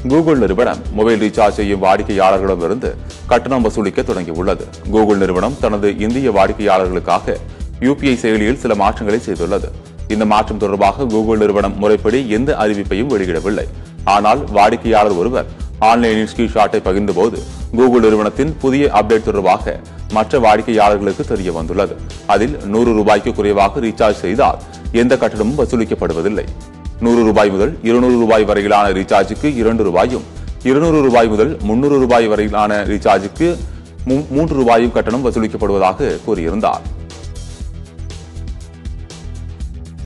Google நிறுவனம் mobile recharge செய்யும் வாடிக்கையாளர்களிடமிருந்து கட்டணம் வசூலிக்க தொடங்கியுள்ளது கூகுள் நிறுவனம் தனது இந்திய வாடிக்கையாளர்களுக்காக யூபிஐ செயலியில் சில மாற்றங்களை செய்துள்ளது இந்த மாற்றம் தொடர்பாக கூகுள் நிறுவனம் முறைப்படி எந்த அறிவிப்பையும் வெளியிடவில்லை ஆனால் வாடிக்கையாளர் ஒருவர் ஆன்லைனில் ஸ்கிரீன்ஷாட்டை பகிர்ந்தபோது கூகுள் நிறுவனத்தின் புதிய அப்டேட் தொடர்பாக மற்ற வாடிக்கையாளர்களுக்கு தெரிய வந்துள்ளது அதில் நூறு ரூபாய்க்கு குறைவாக ரீசார்ஜ் செய்தால் எந்த கட்டணமும் வசூலிக்கப்படுவதில்லை நூறு ரூபாய் முதல் இருநூறு ரூபாய் வரையிலான ரீசார்ஜுக்கு இரண்டு ரூபாயும் இருநூறு ரூபாய் முதல் முன்னூறு ரூபாய் வரையிலான ரீசார்ஜுக்கு மூ- மூன்று ரூபாயும் கட்டணம் வசூலிக்கப்படுவதாக கூறியிருந்தார்